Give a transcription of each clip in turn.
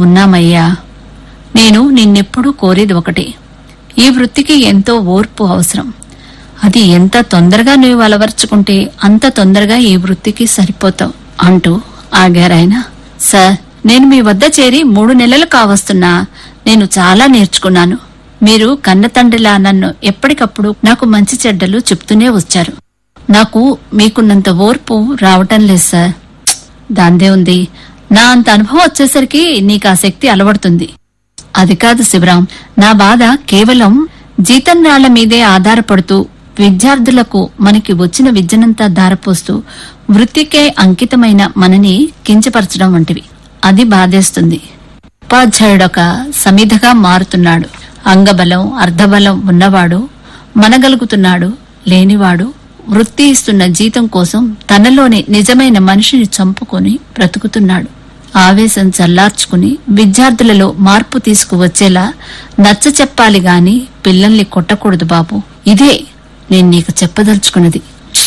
ఉన్నామయ్యా నేను నిన్నెప్పుడూ కోరేది ఒకటే ఈ వృత్తికి ఎంతో ఓర్పు అవసరం అది ఎంత తొందరగా నువ్వు అలవర్చుకుంటే అంత తొందరగా ఈ వృత్తికి సరిపోతావు అంటూ ఆగారాయన సార్ నేను మీ వద్ద చేరి మూడు నెలలు కావస్తున్నా నేను చాలా నేర్చుకున్నాను మీరు కన్న తండ్రిలా నన్ను ఎప్పటికప్పుడు నాకు మంచి చెడ్డలు చెప్తూనే వచ్చారు నాకు మీకున్నంత ఓర్పు రావటం లేదు సార్ దాందే ఉంది నా అంత అనుభవం వచ్చేసరికి నీకు ఆ శక్తి అలవడుతుంది అది కాదు శివరాం నా బాధ కేవలం జీతం రాళ్ల మీదే ఆధారపడుతూ విద్యార్థులకు మనకి వచ్చిన విద్యనంతా ధారపోస్తూ వృత్తికే అంకితమైన మనని కించపరచడం వంటివి అది బాధేస్తుంది ఉపాధ్యాయుడొక సమిధగా మారుతున్నాడు అంగబలం అర్ధబలం ఉన్నవాడు మనగలుగుతున్నాడు లేనివాడు వృత్తి ఇస్తున్న జీతం కోసం తనలోని నిజమైన మనిషిని చంపుకొని బ్రతుకుతున్నాడు ఆవేశం చల్లార్చుకుని విద్యార్థులలో మార్పు తీసుకువచ్చేలా నచ్చ చెప్పాలి గాని పిల్లల్ని కొట్టకూడదు బాబు ఇదే నేను నీకు చెప్పదలుచుకున్నది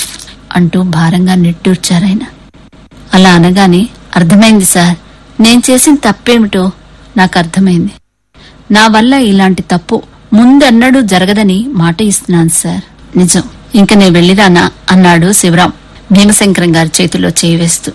అంటూ భారంగా నిట్టూర్చారాయన అలా అనగానే అర్థమైంది సార్ నేను చేసిన తప్పేమిటో నాకు అర్థమైంది నా వల్ల ఇలాంటి తప్పు ముందన్నడూ జరగదని మాట ఇస్తున్నాను సార్ నిజం ఇంక నేను వెళ్ళిరానా అన్నాడు శివరాం భీమశంకరం గారి చేతిలో చేయి వేస్తూ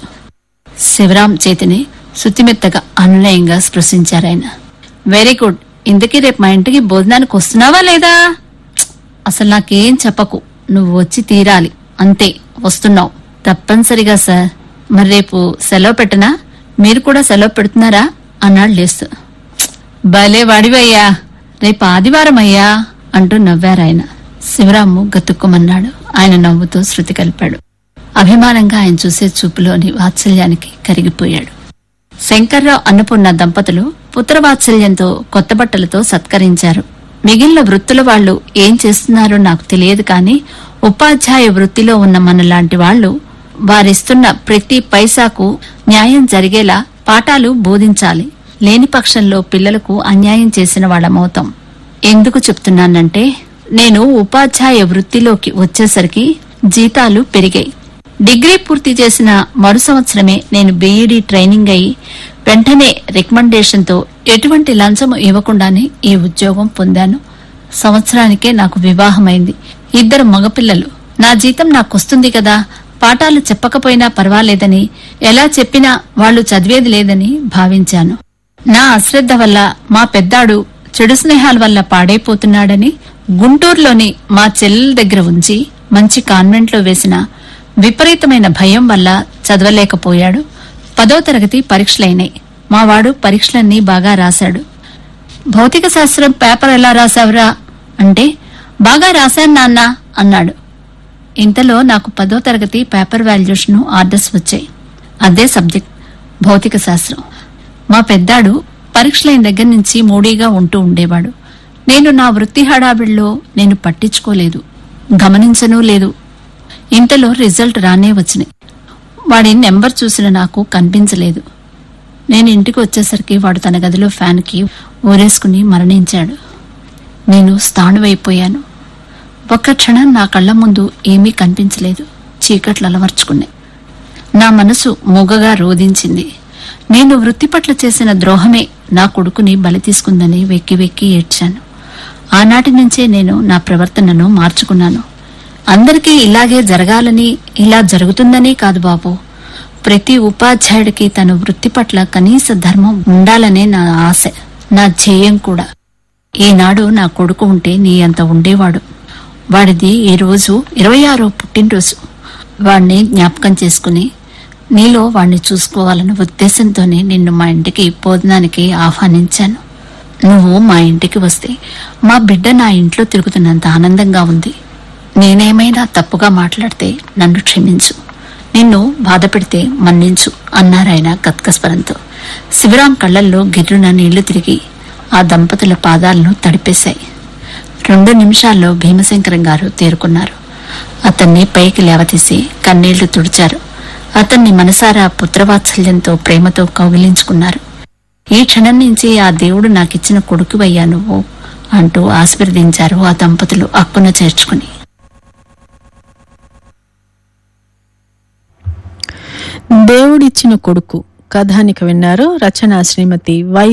శివరాం చేతిని శుతిమెత్తగా అనునయంగా స్పృశించారాయన వెరీ గుడ్ ఇంతకీ రేపు మా ఇంటికి భోజనానికి వస్తున్నావా లేదా ప్చ్! అసలు నాకేం చెప్పకు నువ్వు వచ్చి తీరాలి అంతే వస్తున్నావు తప్పనిసరిగా సార్ మరి రేపు సెలవు పెట్టనా మీరు కూడా సెలవు పెడుతున్నారా అన్నాడు లేస్తూ "ప్చ్! భలే వాడివయ్యా రేపు ఆదివారం అయ్యా అంటూ నవ్వారాయన శివరాము గతుక్కుమన్నాడు ఆయన నవ్వుతూ శృతి కలిపాడు అభిమానంగా ఆయన చూసే చూపులోని వాత్సల్యానికి కరిగిపోయాడు శంకర్రావు అన్నపూర్ణ దంపతులు పుత్రవాత్సల్యంతో కొత్త బట్టలతో సత్కరించారు మిగిలిన వృత్తుల వాళ్ళు ఏం చేస్తున్నారో నాకు తెలియదు కానీ ఉపాధ్యాయ వృత్తిలో ఉన్న మనలాంటి వాళ్ళు వారిస్తున్న ప్రతి పైసాకు న్యాయం జరిగేలా పాఠాలు బోధించాలి లేని పక్షంలో పిల్లలకు అన్యాయం చేసిన వాళ్ళమవుతాం ఎందుకు చెప్తున్నానంటే నేను ఉపాధ్యాయ వృత్తిలోకి వచ్చేసరికి జీతాలు పెరిగాయి డిగ్రీ పూర్తి చేసిన మరు సంవత్సరమే నేను బీఈడీ ట్రైనింగ్ అయి వెంటనే రికమెండేషన్తో ఎటువంటి లంచము ఇవ్వకుండానే ఈ ఉద్యోగం పొందాను సంవత్సరానికే నాకు వివాహమైంది ఇద్దరు మగపిల్లలు నా జీతం నాకొస్తుంది కదా పాఠాలు చెప్పకపోయినా పర్వాలేదని ఎలా చెప్పినా వాళ్ళు చదివేది లేదని భావించాను నా అశ్రద్ధ వల్ల మా పెద్దాడు చెడు స్నేహాల వల్ల పాడైపోతున్నాడని గుంటూరులోని మా చెల్లెల దగ్గర ఉంచి మంచి కాన్వెంట్లో వేసిన విపరీతమైన భయం వల్ల చదవలేకపోయాడు పదో తరగతి పరీక్షలైనాయి మావాడు పరీక్షలన్నీ బాగా రాశాడు భౌతిక శాస్త్రం పేపర్ ఎలా రాశావురా అంటే బాగా రాశాను నాన్న అన్నాడు ఇంతలో నాకు పదో తరగతి పేపర్ వాల్యుయేషన్ ఆర్డర్స్ వచ్చాయి అదే సబ్జెక్ట్ భౌతిక శాస్త్రం మా పెద్దాడు పరీక్షలైన దగ్గర నుంచి మూడీగా ఉంటూ ఉండేవాడు నేను నా వృత్తి హడావిడిలో నేను పట్టించుకోలేదు గమనించనూ లేదు ఇంతలో రిజల్ట్ రానే వచ్చినాయి వాడి నెంబర్ చూసిన నాకు కనిపించలేదు నేను ఇంటికి వచ్చేసరికి వాడు తన గదిలో ఫ్యాన్కి ఊరేసుకుని మరణించాడు నేను స్థాణువైపోయాను ఒక్క క్షణం నా కళ్ళ ముందు ఏమీ కనిపించలేదు చీకట్లు అలవర్చుకున్నాయి నా మనసు మూగగా రోధించింది నేను వృత్తి పట్ల చేసిన ద్రోహమే నా కొడుకుని బలి తీసుకుందని వెక్కి వెక్కి ఏడ్చాను ఆనాటి నుంచే నేను నా ప్రవర్తనను మార్చుకున్నాను అందరికీ ఇలాగే జరగాలని ఇలా జరుగుతుందని కాదు బాబు ప్రతి ఉపాధ్యాయుడికి తన వృత్తి పట్ల కనీస ధర్మం ఉండాలనే నా ఆశ నా ధ్యేయం కూడా ఈనాడు నా కొడుకు ఉంటే నీ అంత ఉండేవాడు వాడిది ఈ రోజు ఇరవై ఆరో పుట్టినరోజు వాడిని జ్ఞాపకం చేసుకుని నీలో వాణ్ణి చూసుకోవాలన్న ఉద్దేశంతోనే నిన్ను మా ఇంటికి భోజనానికి ఆహ్వానించాను నువ్వు మా ఇంటికి వస్తే మా బిడ్డ నా ఇంట్లో తిరుగుతున్నంత ఆనందంగా ఉంది నేనేమైనా తప్పుగా మాట్లాడితే నన్ను క్షమించు నిన్ను బాధ పెడితే మన్నించు అన్నారాయన గత్కస్వరంతో శివరాం కళ్ళల్లో గిర్రున నీళ్లు తిరిగి ఆ దంపతుల పాదాలను తడిపేశాయి రెండు నిమిషాల్లో భీమశంకరం గారు తేరుకున్నారు అతన్ని పైకి లేవతీసి కన్నీళ్లు తుడిచారు అతన్ని మనసారా పుత్రవాత్సల్యంతో ప్రేమతో కౌగిలించుకున్నారు ఈ క్షణం నుంచి ఆ దేవుడు నాకిచ్చిన కొడుకువయ్యా నువ్వు అంటూ ఆశీర్వదించారు ఆ దంపతులు అక్కున చేర్చుకుని దేవుడిచ్చిన కొడుకు కథానిక విన్నారు రచన శ్రీమతి వై